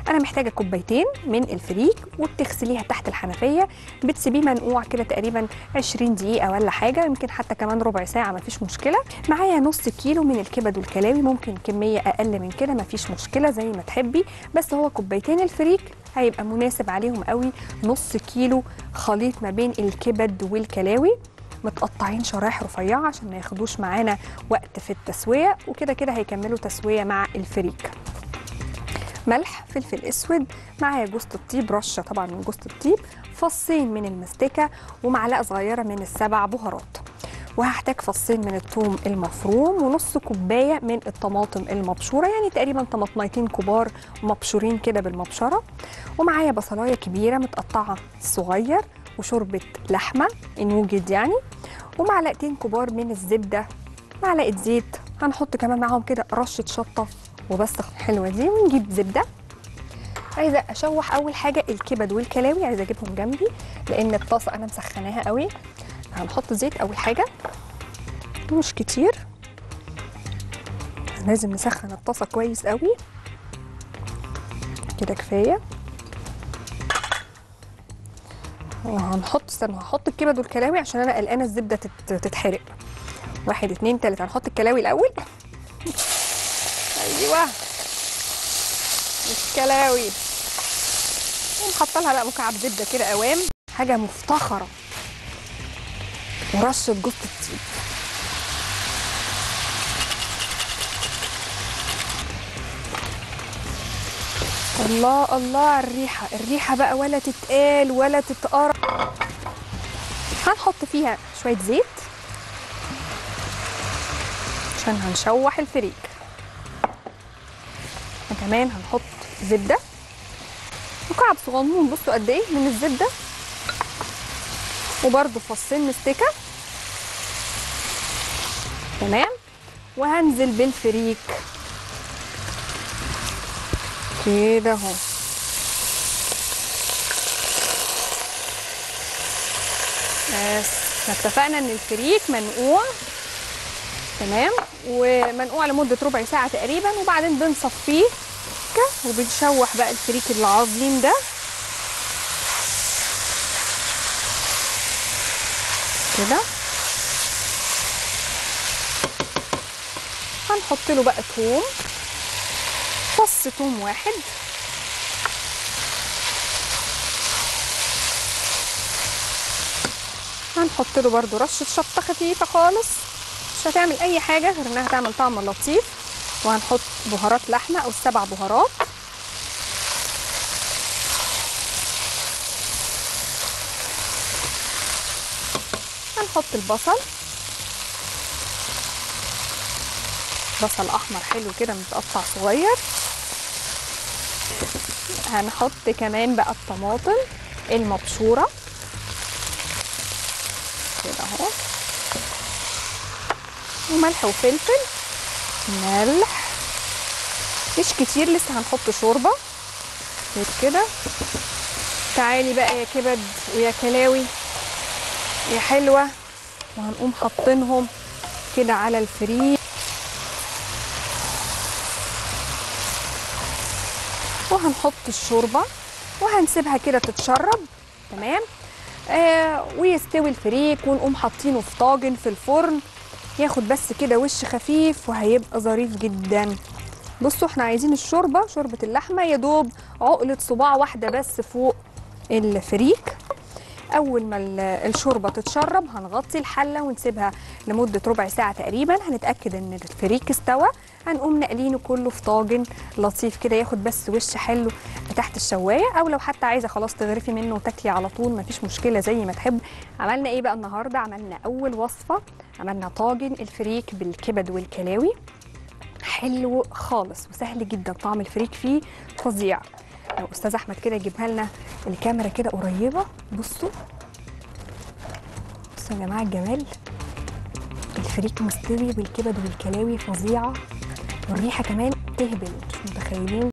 انا محتاجه كوبايتين من الفريك وبتغسليها تحت الحنفيه بتسيبيه منقوع كده تقريبا 20 دقيقه ولا حاجه يمكن حتى كمان ربع ساعه مفيش مشكله معايا نص كيلو من الكبد والكلاوي ممكن كميه اقل من كده مفيش مشكله زي ما تحبي بس هو كوبايتين الفريك هيبقى مناسب عليهم قوي نص كيلو خليط ما بين الكبد والكلاوي متقطعين شرايح رفيعه عشان ما ياخدوش معانا وقت في التسويه وكده كده هيكملوا تسويه مع الفريك ملح فلفل اسود معايا جوز الطيب رشه طبعا من جوز الطيب فصين من المستكه ومعلقه صغيره من السبع بهارات وهحتاج فصين من الثوم المفروم ونص كوبايه من الطماطم المبشوره يعني تقريبا طماطميتين كبار مبشورين كده بالمبشره ومعايا بصلايه كبيره متقطعه صغير وشوربه لحمه ان وجد يعني ومعلقتين كبار من الزبده معلقه زيت هنحط كمان معاهم كده رشه شطه وبس حلوه دي ونجيب زبده عايزه اشوح اول حاجه الكبد والكلاوي عايزه اجيبهم جنبي لان الطاسه انا مسخناها قوي هنحط زيت اول حاجه مش كتير لازم نسخن الطاسه كويس قوي كده كفايه وهنحط استنى هحط الكبد والكلاوي عشان انا قلقانه الزبده تت- تتحرق واحد اتنين تلاته هنحط الكلاوي الاول ايوه الكلاوي ونحط لها بقى مكعب زبده كده قوام حاجه مفتخره ورشه جوز الطيب الله الله على الريحه الريحه بقى ولا تتقال ولا تتقرا هنحط فيها شويه زيت عشان هنشوح الفريك كمان هنحط زبده مكعب صغنون بصوا قد ايه من الزبده وبرده فصين مستكه تمام وهنزل بالفريك كده اهو بس احنا اتفقنا ان الفريك منقوع تمام ومنقوع لمده ربع ساعه تقريبا وبعدين بنصفيه كده وبنشوح بقى الفريك العظيم ده كده هنحط له بقى توم فص توم واحد هنحط له برده رشه شطه خفيفه خالص مش هتعمل اي حاجه غير انها تعمل طعم لطيف وهنحط بهارات لحمه او السبع بهارات هنحط البصل بصل احمر حلو كده متقطع صغير هنحط كمان بقى الطماطم المبشوره كده اهو وملح وفلفل ملح مش كتير لسه هنحط شوربه كده تعالي بقى يا كبد ويا كلاوي يا حلوه وهنقوم حاطينهم كده على الفريك وهنحط الشوربه وهنسيبها كده تتشرب تمام آه ويستوي الفريك ونقوم حاطينه في طاجن في الفرن ياخد بس كده وش خفيف وهيبقى ظريف جدا بصوا احنا عايزين الشوربه شوربه اللحمه يا دوب عقله صباع واحده بس فوق الفريك اول ما ال- الشوربه تتشرب هنغطي الحله ونسيبها لمده ربع ساعه تقريبا هنتاكد ان الفريك استوى هنقوم نقلينه كله في طاجن لطيف كده ياخد بس وش حلو تحت الشوايه او لو حتى عايزه خلاص تغرفي منه وتاكلي على طول مفيش مشكله زي ما تحب عملنا ايه بقى النهارده عملنا اول وصفه عملنا طاجن الفريك بالكبد والكلاوي حلو خالص وسهل جدا طعم الفريك فيه فظيع لو استاذ احمد كده يجيبها لنا الكاميرا كده قريبه بصوا بصوا يا جماعه الجمال الفريك مستوي والكبد والكلاوي فظيعه والريحه كمان تهبل مش متخيلين